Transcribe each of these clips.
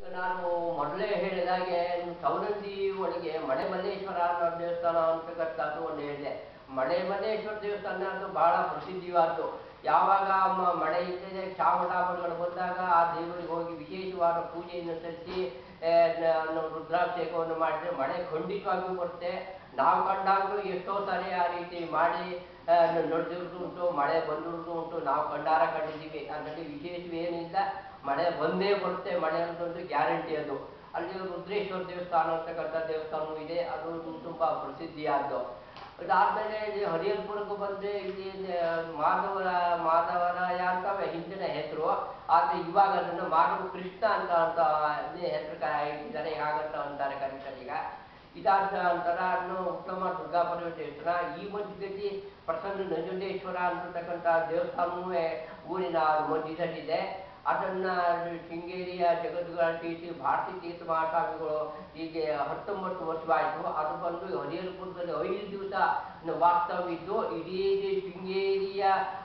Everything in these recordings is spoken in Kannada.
ಈಗ ನಾನು ಮೊದಲೇ ಹೇಳಿದಾಗೆ ಸವನಂದಿ ಒಳಗೆ ಮಳೆ ಮಲ್ಲೇಶ್ವರ ಅನ್ನೋ ದೇವಸ್ಥಾನ ಅಂತಕ್ಕಂಥದ್ದು ಒಂದು ಹೇಳಿದೆ ಮಳೆ ಮಲ್ಲೇಶ್ವರ ದೇವಸ್ಥಾನ ಅದು ಬಹಳ ಪ್ರಸಿದ್ಧಿವಾದ್ದು ಯಾವಾಗ ಮ- ಮಳೆ ಇಲ್ಲದೆ ಚಾಮುಂಡಾಪುರಗಳು ಬಂದಾಗ ಆ ದೇವರಿಗೆ ಹೋಗಿ ವಿಶೇಷವಾದ ಪೂಜೆಯನ್ನು ಸಲ್ಲಿಸಿ ಆ, ನ- ನ- ರುದ್ರಾಭಿಷೇಕವನ್ನು ಮಾಡಿದ್ರೆ ಮಳೆ ಖಂಡಿತವಾಗಿಯೂ ಬರುತ್ತೆ ನಾವು ಕಂಡಾಗಲೂ ಎಷ್ಟೋ ಸಾರಿ ಆ ರೀತಿ ಮಾಡಿ ಆ, ನ- ನಡೆದಿರೋದು ಉಂಟು ಮಳೆ ಬಂದಿರೋದು ಉಂಟು ನಾವು ಕಂಡಾರ ಕಂಡಿದ್ದೀವಿ ಅದರಲ್ಲಿ ವಿಶೇಷವೇನಿಲ್ಲ ಮಳೆ ಬಂದೇ ಬರುತ್ತೆ ಮಳೆ ಅಂತಂದು ಗ್ಯಾರಂಟಿ ಅದು ಅಲ್ಲಿ ರುದ್ರೇಶ್ವರ ದೇವಸ್ಥಾನ ಅಂತಕ್ಕಂಥ ದೇವಸ್ಥಾನವೂ ಇದೆ ಅದು ತುಂಬಾ ಪ್ರಸಿದ್ಧಿಯಾದ್ದು ಅದಾದ್ಮೇಲೆ ಇಲ್ಲಿ ಹರಿಹರಪುರಕ್ಕೆ ಬಂದ್ರೆ ಇಲ್ಲಿ ಆ, ಮಾಧವರ ಮಾಧವರಾಯ ಅಂತ ಹಿಂದಿನ ಹೆಸರು ಆದ್ರೆ ಇವಾಗ ಅದನ್ನ ಮಾಧವ ಕೃಷ್ಣ ಅಂತ ಅಂತ ಹೆಸರು ಇಟ್ಟಿದ್ದಾರೆ ಹಾಗಂತ ಅಂತಾರೆ ಕರೀತಾರೆ ಈಗ ಇದಾದ ನಂತರ ಅನ್ನು ಉತ್ತಮ ದುರ್ಗಾ ಪರಮೇಶ್ವರ ಈ ಮಧ್ಯದಲ್ಲಿ ಪ್ರಸನ್ನ ನಂಜುಂಡೇಶ್ವರ ಅಂತಕ್ಕಂಥ ದೇವಸ್ಥಾನವೂ ಊರಿನ ಮಧ್ಯದಲ್ಲಿದೆ ಅದನ್ನ ಶೃಂಗೇರಿಯ ಜಗದ್ಗುರು ಟಿ ಸಿ ಭಾರತೀ ತೀರ್ಥ ಮಹಾಸ್ವಾಮಿಗಳು ಹೀಗೆ ಹತ್ತೊಂಬತ್ತು ವರ್ಷವಾಯಿತು ಅದು ಬಂದು ಹರಿಹರಪುರದಲ್ಲಿ ಐದು ದಿವಸ ವಾಸ್ತವಿದ್ದು ಇಡೀ ಶೃಂಗೇರಿಯ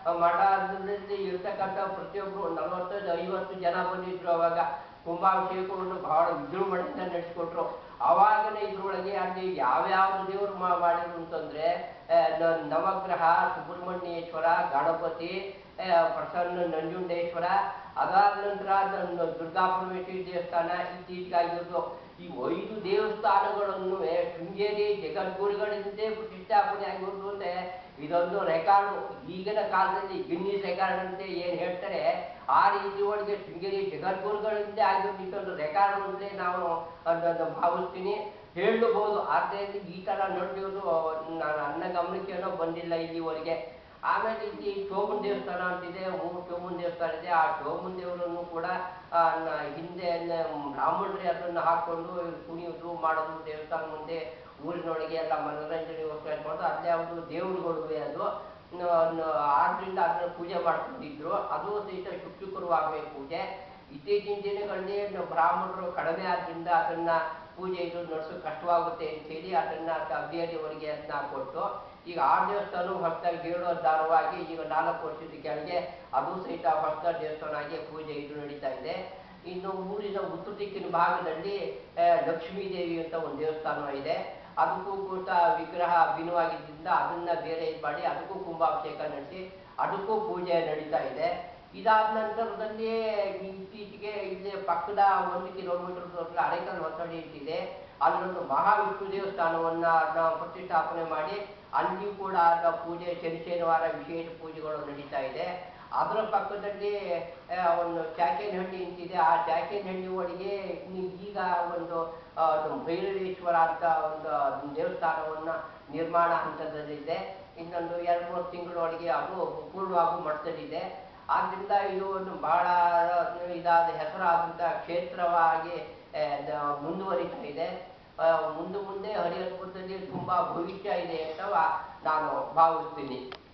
ಮಠದಲ್ಲಿ ಇರ್ತಕ್ಕಂಥ ಪ್ರತಿಯೊಬ್ಬರು ನಲವತ್ತೈದು ಐವತ್ತು ಜನ ಬಂದಿದ್ರು ಅವಾಗ ಕುಂಭಾಭಿಷೇಕವನ್ನು ಬಹಳ ವಿಜೃಂಭಣೆಯಿಂದ ನಡೆಸಿಕೊಟ್ರು ಅವಾಗಲೇ ಇದ್ರೊಳಗೆ ಅಲ್ಲಿ ಯಾವ್ಯಾವ ದೇವರು ಮಾ- ಮಾಡಿದ್ರು ಅಂತಂದ್ರೆ ಆ, ನ- ನವಗ್ರಹ ಸುಬ್ರಹ್ಮಣ್ಯೇಶ್ವರ ಗಣಪತಿ ಆ, ಪ್ರಸನ್ನ ನಂಜುಂಡೇಶ್ವರ ಅದಾದ ನಂತರ ನ- ದುರ್ಗಾ ಪರಮೇಶ್ವರಿ ದೇವಸ್ಥಾನ ಇತ್ತೀಚೆಗಾಗಿರೋದು ಈ ಐದು ದೇವಸ್ಥಾನಗಳನ್ನು ಶೃಂಗೇರಿ ಜಗದ್ಗುರುಗಳಿಂದೇ ಪ್ರತಿಷ್ಠಾಪನೆ ಆಗಿರೋದು ಅಂದ್ರೆ ಇದೊಂದು ರೆಕಾರ್ಡು ಈಗಿನ ಕಾಲದಲ್ಲಿ ಗಿನ್ನಿಸ್ ರೆಕಾರ್ಡ್ ಅಂತ ಏನ್ ಹೇಳ್ತಾರೆ ಆ ರೀತಿ ಒಳಗೆ ಶೃಂಗೇರಿ ಜಗದ್ಗುರುಗಳಿಂದ ಆಗಿರೋದು ರೆಕಾರ್ಡ್ ಅಂತಲೇ ನಾವು ಅದನ್ನು ಭಾವಿಸ್ತೀನಿ ಹೇಳಬಹುದು ಆದ್ದರಿಂದ ಈ ತರ ನಡೆದಿರೋದು ನಾನು ನನ್ನ ಗಮನಕ್ಕೇನೋ ಬಂದಿಲ್ಲ ಇಲ್ಲಿವರೆಗೆ ಆಮೇಲೆ ಇಲ್ಲಿ ಶೋಭನ್ ದೇವಸ್ಥಾನ ಅಂತಿದೆ ಮೂರು ಶೋಭನ್ ದೇವಸ್ಥಾನ ಇದೆ ಆ ಶೋಭನ್ ದೇವರನ್ನು ಕೂಡ ಆ, ನ- ಹಿಂದೆ ನ- ಬ್ರಾಹ್ಮಣರೇ ಅದನ್ನು ಹಾಕೊಂಡು ಕುಣಿಯೋದು ಮಾಡೋದು ದೇವಸ್ಥಾನ ಮುಂದೆ ಊರಿನೊಳಗೆ ಎಲ್ಲ ಮನೋರಂಜನೆಗೋಸ್ಕರ ಮಾಡೋದು ಅಲ್ಲೇ ಒಂದು ದೇವರುಗಳು ಅದು ನ- ನ- ಆದ್ರಿಂದ ಅದನ್ನ ಪೂಜೆ ಮಾಡ್ಕೊಂಡಿದ್ರು ಅದು ಸಹಿತ ಶುಕ್ರವಾಗಬೇಕು ಪೂಜೆ ಇತ್ತೀಚಿನ ದಿನಗಳಲ್ಲಿ ನಾವು ಬ್ರಾಹ್ಮಣರು ಕಡಿಮೆ ಆದ್ರಿಂದ ಅದನ್ನ ಪೂಜೆ ಇದು ನಡೆಸೋಕೆ ಕಷ್ಟವಾಗುತ್ತೆ ಅಂತೇಳಿ ಅದನ್ನ ಅಭ್ಯರ್ಥಿಯವರಿಗೆ ಅದನ್ನ ಕೊಟ್ಟು ಈಗ ಆ ದೇವಸ್ಥಾನ ಹೊಸದಾಗಿ ಜೀರ್ಣೋದ್ಧಾರವಾಗಿ ಈಗ ನಾಲ್ಕು ವರ್ಷದ ಕೆಳಗೆ ಅದು ಸಹಿತ ಹೊಸ ದೇವಸ್ಥಾನ ಆಗಿ ಪೂಜೆ ಇದು ನಡೀತಾ ಇದೆ ಇನ್ನು ಊರಿನ ಉತ್ತರ ದಿಕ್ಕಿನ ಭಾಗದಲ್ಲಿ ಆ, ಲಕ್ಷ್ಮೀ ದೇವಿ ಅಂತ ಒಂದು ದೇವಸ್ಥಾನ ಇದೆ ಅದಕ್ಕೂ ಕೂಡ ವಿಗ್ರಹ ಭಿನ್ನವಾಗಿದ್ದರಿಂದ ಅದನ್ನ ಬೇರೆ ಇದು ಮಾಡಿ ಅದಕ್ಕೂ ಕುಂಭಾಭಿಷೇಕ ನಡೆಸಿ ಅದಕ್ಕೂ ಪೂಜೆ ನಡೀತಾ ಇದೆ ಇದಾದ ನಂತರದಲ್ಲಿ ಇತ್ತೀಚೆಗೆ ಇಲ್ಲಿ ಪಕ್ಕದ ಒಂದು ಕಿಲೋಮೀಟರ್ ದೂರದಲ್ಲಿ ಅರೆಕಲ್ ಹೊಸಡಿ ಅಂತಿದೆ ಅಲ್ಲೊಂದು ಮಹಾವಿಷ್ಣು ದೇವಸ್ಥಾನವನ್ನ ನಾವು ಪ್ರತಿಷ್ಠಾಪನೆ ಮಾಡಿ ಅಲ್ಲಿಯೂ ಕೂಡ ಅದ ಪೂಜೆ ಶನಿ ಶನಿವಾರ ವಿಶೇಷ ಪೂಜೆಗಳು ನಡೀತಾ ಇದೆ ಅದರ ಪಕ್ಕದಲ್ಲಿ ಆ, ಒಂದು ಚಾಕೇನಹಳ್ಳಿ ಅಂತಿದೆ ಆ ಚಾಕೇನಹಳ್ಳಿ ಒಳಗೆ ಈ- ಈಗ ಒಂದು ಆ, ಒಂದು ಭೈರವೇಶ್ವರ ಅಂತ ಒಂದು ದೇವಸ್ಥಾನವನ್ನ ನಿರ್ಮಾಣ ಹಂತದಲ್ಲಿದೆ ಇನ್ನೊಂದು ಎರಡು ಮೂರು ತಿಂಗಳೊಳಗೆ ಅದು ಪೂರ್ಣವಾಗುವ ಮಟ್ಟದಲ್ಲಿದೆ ಆದ್ರಿಂದ ಇದು ಒಂದು ಬಹಳ ಇದಾದ ಹೆಸರಾದಂಥ ಕ್ಷೇತ್ರವಾಗಿ ಆ, ದ- ಮುಂದುವರಿತಾ ಇದೆ ಆ, ಮುಂದೆ ಮುಂದೆ ಹರಿಹರಪುರದಲ್ಲಿ ತುಂಬಾ ಭವಿಷ್ಯ ಇದೆ ಅಂತ ನಾನು ಭಾವಿಸ್ತೀನಿ